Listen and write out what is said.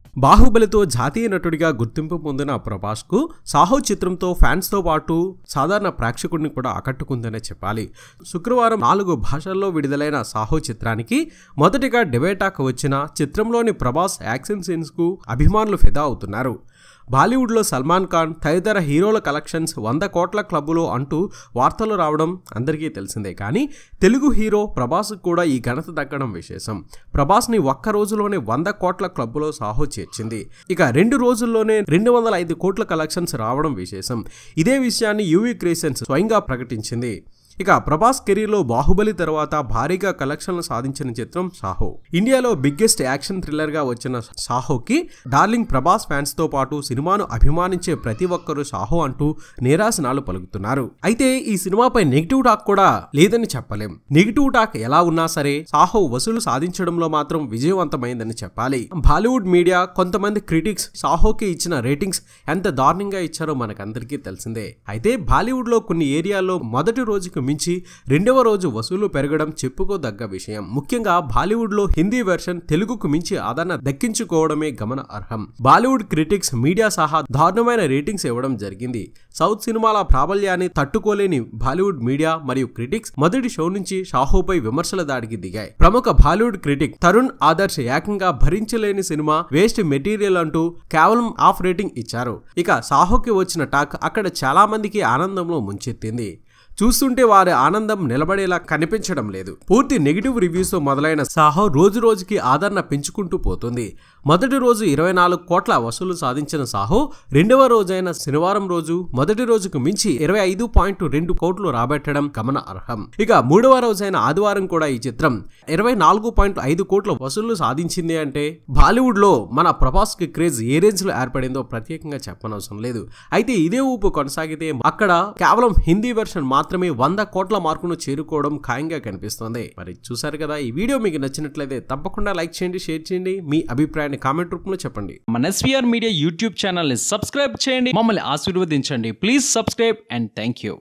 బాహుబలితో జాతీయ నటుడిగా గుర్తింపు పొందిన ప్రభాస్ కు సాహో చిత్రంతో ఫ్యాన్స్ తో పాటు సాధారణ ప్రేక్షకుడిని కూడా ఆకట్టుకుందనే చెప్పాలి శుక్రవారం నాలుగు భాషల్లో విడుదలైన సాహో చిత్రానికి మొదటిగా డిబేటాక్ వచ్చిన చిత్రంలోని ప్రభాస్ యాక్షన్ సీన్స్ కు అభిమానులు ఫిదా అవుతున్నారు బాలీవుడ్లో సల్మాన్ ఖాన్ తదితర హీరోల కలెక్షన్స్ వంద కోట్ల క్లబ్బులో అంటూ వార్తలు రావడం అందరికీ తెలిసిందే కానీ తెలుగు హీరో ప్రభాస్ కూడా ఈ ఘనత దక్కడం విశేషం ప్రభాస్ని ఒక్క రోజులోనే వంద కోట్ల క్లబ్బులో సాహో చేర్చింది ఇక రెండు రోజుల్లోనే రెండు వందల ఐదు కోట్ల కలెక్షన్స్ రావడం విశేషం ఇదే విషయాన్ని యూవీ క్రియేషన్స్ స్వయంగా ప్రకటించింది ఇక ప్రభాస్ కెరీర్లో బాహుబలి తర్వాత భారీగా కలెక్షన్లు సాధించిన చిత్రం సాహో ఇండియాలో బిగ్గెస్ట్ యాక్షన్ థ్రిల్లర్ గా వచ్చిన సాహోకి డార్లింగ్ ప్రభాస్ ఫ్యాన్స్ తో పాటు సినిమాను అభిమానించే ప్రతి ఒక్కరూ సాహో అంటూ నేరాసనాలు పలుకుతున్నారు అయితే ఈ సినిమాపై నెగిటివ్ టాక్ కూడా లేదని చెప్పలేం నెగిటివ్ టాక్ ఎలా ఉన్నా సరే సాహో వసూలు సాధించడంలో మాత్రం విజయవంతమైందని చెప్పాలి బాలీవుడ్ మీడియా కొంతమంది క్రిటిక్స్ సాహోకి ఇచ్చిన రేటింగ్స్ ఎంత దారుణంగా ఇచ్చారో మనకందరికీ తెలిసిందే అయితే బాలీవుడ్ లో కొన్ని ఏరియాల్లో మొదటి రోజుకు మించి రెండవ రోజు వసూలు పెరగడం చెప్పుకోదగ్గ విషయం ముఖ్యంగా బాలీవుడ్ లో హిందీ వెర్షన్ తెలుగుకు మించి ఆదరణ దక్కించుకోవడమే గమన అర్హం బాలీవుడ్ క్రిటిక్స్ మీడియా సహా దారుణమైన రేటింగ్స్ ఇవ్వడం జరిగింది సౌత్ సినిమాల ప్రాబల్యాన్ని తట్టుకోలేని బాలీవుడ్ మీడియా మరియు క్రిటిక్స్ మొదటి షో నుంచి షాహోపై విమర్శల దాడికి దిగాయి ప్రముఖ బాలీవుడ్ క్రిటిక్ తరుణ్ ఆదర్శ్ ఏకంగా భరించలేని సినిమా వేస్ట్ మెటీరియల్ అంటూ కేవలం ఆఫ్ రేటింగ్ ఇచ్చారు ఇక సాహోకి వచ్చిన టాక్ అక్కడ చాలా మందికి ఆనందంలో ముంచెత్తింది చూస్తుంటే వారి ఆనందం నిలబడేలా కనిపించడం లేదు పూర్తి నెగిటివ్ రివ్యూస్ తో మొదలైన సాహో రోజు రోజుకి ఆదరణ పెంచుకుంటూ పోతుంది మొదటి రోజు ఇరవై నాలుగు కోట్ల వసూలు సాధించిన సాహో రెండవ రోజైన శనివారం రోజు మొదటి రోజుకు మించి ఇరవై ఐదు పాయింట్ రెండు కోట్లు రాబట్టడం గమన అర్హం ఇక మూడవ రోజైన ఆదివారం కూడా ఈ చిత్రం ఇరవై నాలుగు పాయింట్ ఐదు కోట్ల వసూళ్లు సాధించింది అంటే బాలీవుడ్ లో మన ప్రభాస్ కి క్రేజ్ ఏ రేంజ్ లో ఏర్పడిందో ప్రత్యేకంగా చెప్పనవసరం లేదు అయితే ఇదే ఊపు కొనసాగితే అక్కడ కేవలం హిందీ వెర్షన్ మాత్రమే వంద కోట్ల మార్కును చేరుకోవడం ఖాయంగా కనిపిస్తోంది మరి చూసారు కదా ఈ వీడియో మీకు నచ్చినట్లయితే తప్పకుండా లైక్ చేయండి షేర్ చేయండి మీ అభిప్రాయాన్ని కామెంట్ రూపంలో చెప్పండి మన ఎస్వీఆర్ మీడియా యూట్యూబ్ ఛానల్ని సబ్స్క్రైబ్ చేయండి మమ్మల్ని ఆశీర్వదించండి please subscribe and thank you